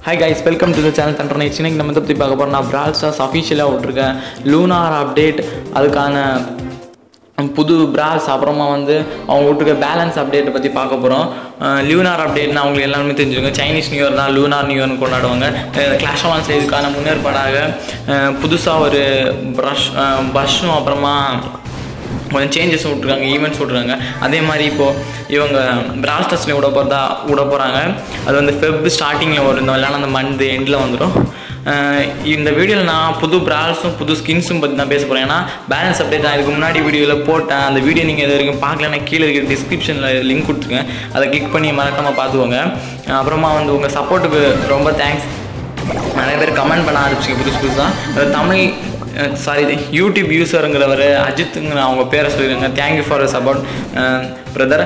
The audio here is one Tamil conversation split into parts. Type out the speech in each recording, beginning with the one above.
hi guys welcome to the channel தண்டனை இன்னைக்கு நம்ம இதை பற்றி பார்க்க போகிறோம்னா பிரால் ஸ்டார்ஸ் அஃபிஷியலாக விட்ருக்கேன் லூனார் அப்டேட் அதுக்கான புது பிரால்ஸ் அப்புறமா வந்து அவங்க விட்டுருக்க பேலன்ஸ் அப்டேட்டை பற்றி பார்க்க போகிறோம் லியூனார் அப்டேட்னா அவங்களுக்கு எல்லாருமே தெரிஞ்சுருக்கும் சைனீஸ் நியூ இயர் தான் லூனார் நியூ இயர்னு கொண்டாடுவாங்க கிளாஷ் ஆஃப் ஆன்ஸ் இதுக்கான முன்னேற்பாடாக புதுசாக ஒரு ப்ரஷ் பஷ்ஷும் அப்புறமா கொஞ்சம் சேஞ்சஸும் விட்ருக்காங்க ஈவெண்ட்ஸ் விட்ருக்காங்க அதே மாதிரி இப்போது இவங்க பிராஸ்டர்ஸ்லேயும் விட போகிறதா விட போகிறாங்க அது வந்து ஃபெப் ஸ்டார்டிங்கில் வரும் இந்த விளையாட அந்த மந்த் எண்டில் வந்துடும் இந்த வீடியோவில் நான் புது பிரால்ஸும் புது ஸ்கின்ஸும் பற்றி தான் பேச போகிறேன் ஏன்னா பேலன்ஸ் அப்டேட் நான் இதுக்கு முன்னாடி வீடியோவில் போட்டேன் அந்த வீடியோ நீங்கள் இது வரைக்கும் பார்க்கலன்னா கீழே இருக்கிற டிஸ்கிரிப்ஷனில் லிங்க் கொடுத்துருக்கேன் அதை கிளிக் பண்ணி மறக்காமல் பார்த்துக்கோங்க அப்புறமா வந்து உங்கள் சப்போர்ட்டுக்கு ரொம்ப தேங்க்ஸ் நிறைய பேர் கமெண்ட் பண்ண ஆரம்பிச்சிங்க புதுசு புதுசாக தமிழ் சாரி யூடியூப் யூஸருங்கிறவர் அஜித்துங்கிற அவங்க பேரை சொல்லிடுங்க தேங்க்யூ ஃபார் சப்போர்ட் பிரதர்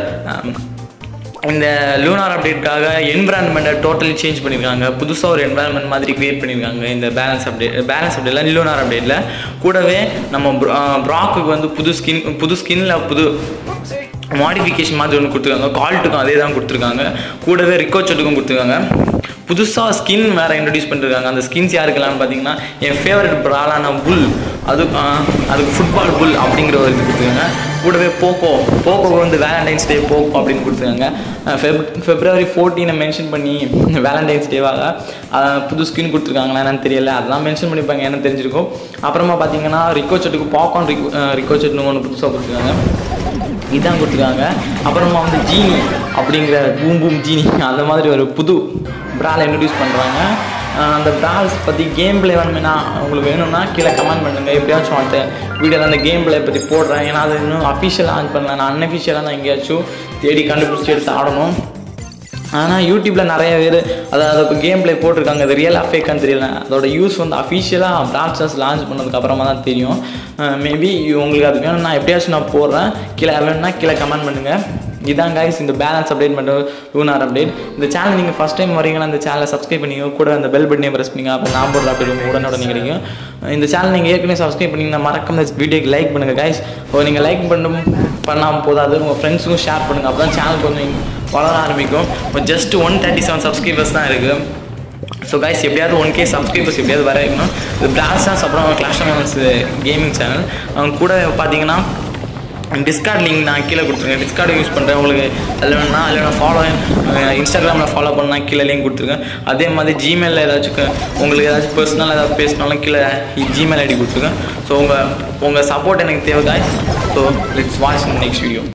இந்த லூனார் அப்டேட்காக என்விரான்மெண்ட்டை டோட்டலி சேஞ்ச் பண்ணியிருக்காங்க புதுசாக ஒரு என்விரான்மெண்ட் மாதிரி க்ரியேட் பண்ணியிருக்காங்க இந்த பேலன்ஸ் அப்டேட் பேலன்ஸ் அப்டேட்டில் லூனார் அப்டேட்டில் கூடவே நம்ம ப்ராக்குக்கு வந்து புது ஸ்கின் புது ஸ்கின்ல புது மாடிஃபிகேஷன் மாதிரி ஒன்று கொடுத்துருக்காங்க கால்ட்டுக்கும் அதே தான் கொடுத்துருக்காங்க கூடவே ரிக்கோச்சட்டுக்கும் கொடுத்துருக்காங்க புதுசாக ஸ்கின் வேறு இன்ட்ரடியூஸ் பண்ணிருக்காங்க அந்த ஸ்கின்ஸ் யாருக்கெல்லாம் பார்த்தீங்கன்னா என் ஃபேவரட் ப்ராலான புல் அது அதுக்கு ஃபுட்பால் புல் அப்படிங்கிற ஒரு இது கொடுத்துருக்காங்க கூடவே போக்கோ போக்கோக்கு வந்து வேலண்டைன்ஸ் டே போக்கோ அப்படின்னு கொடுத்துருக்காங்க ஃபெப் ஃபெப்ரவரி ஃபோர்டீனை மென்ஷன் பண்ணி வேலண்டைன்ஸ் டேவாக புது ஸ்கின் கொடுத்துருக்காங்களா என்னன்னு தெரியல அதெல்லாம் மென்ஷன் பண்ணிப்பாங்க என்ன தெரிஞ்சிருக்கும் அப்புறமா பார்த்தீங்கன்னா ரிக்கோச்சட்டுக்கு பாப்கார்ன் ரிக்கோ ரிக்கோச்சட்னு ஒன்று புதுசாக கொடுத்துருக்காங்க இதான் கொடுத்துருக்காங்க அப்புறமா வந்து ஜீனி அப்படிங்கிற பூம் பூம் ஜீனி அந்த மாதிரி ஒரு புது ப்ரால் இன்ட்ரடியூஸ் பண்ணுறாங்க அந்த ப்ரால்ஸ் பற்றி கேம் பிளே வேணுமென்னா உங்களுக்கு வேணும்னா கீழே கமெண்ட் பண்ணுங்கள் எப்படியாச்சும் அடுத்த வீடியோவில் அந்த கேம் பிளே பற்றி போடுறேன் ஏன்னா அது இன்னும் அஃபிஷியலாக ஆன் பண்ணல நான் அன்அஃபிஷியலாக தான் எங்கேயாச்சும் தேடி கண்டுபிடிச்சி எடுத்து ஆடணும் ஆனால் யூடியூப்பில் நிறைய பேர் அதாவது இப்போ கேம் பிளே போட்டிருக்காங்க அது ரியலாக ஃபேக்கான்னு தெரியல அதோட யூஸ் வந்து அஃபிஷியலாக பிராட்சஸ் லான்ச் பண்ணதுக்கு அப்புறமா தான் தெரியும் மேபி உங்களுக்கு அது வேணும் நான் எப்படியாச்சும் நான் போடுறேன் கீழே வேணும்னா கீழே கமெண்ட் பண்ணுங்கள் இதான் கைஸ் இந்த பேலன்ஸ் அப்டேட் பண்ணுறது லூனார் அப்டேட் இந்த சேனல் நீங்கள் ஃபஸ்ட் டைம் வரீங்கன்னா இந்த சேனலை சப்ஸ்கிரைப் பண்ணிங்க கூட அந்த பெல் பட்டனையும் ப்ரெஸ் பண்ணிங்க அப்போ நான் போடுற அப்டேட் உங்கள் உடனே கிடைக்கும் இந்த சேனல் நீங்கள் ஏற்கனவே சப்ஸ்கிரைப் பண்ணிங்கன்னா மறக்காம இந்த வீடியோக்கு லைக் பண்ணுங்கள் கைஸ் நீங்கள் லைக் பண்ணும் பண்ணாமல் போதாது உங்கள் ஃப்ரெண்ட்ஸுக்கும் ஷேர் பண்ணுங்கள் அப்போ தான் சேனல் கொஞ்சம் வளர ஆரம்பிக்கும் இப்போ just one thirty seven subscribers தான் இருக்குது ஸோ கைஸ் எப்படியாவது ஒன் கே சப்ஸ்கிரைபர்ஸ் எப்படியாவது வர வைக்கணும் இது பிளாஸ்டாஸ் அப்புறம் கிளாஷ் ஆஃப் கேமிங் சேனல் அவங்க கூட பார்த்தீங்கன்னா டிஸ்கார்ட் லிங்க் நான் கீழே கொடுத்துருக்கேன் டிஸ்கார்டு யூஸ் பண்ணுறேன் உங்களுக்கு அதில் வேணும்னா அதில் நான் ஃபாலோ இன்ஸ்டாகிராமில் ஃபாலோ பண்ணால் கீழே லிங்க் கொடுத்துருக்கேன் அதே மாதிரி ஜிமெயிலில் ஏதாச்சும் உங்களுக்கு ஏதாச்சும் பர்சனலாக ஏதாவது பேசினாலும் கீழே ஜிமெயில் ஐடி கொடுத்துருக்கேன் ஸோ உங்கள் உங்கள் சப்போர்ட் எனக்கு தேவை guys so let's watch next video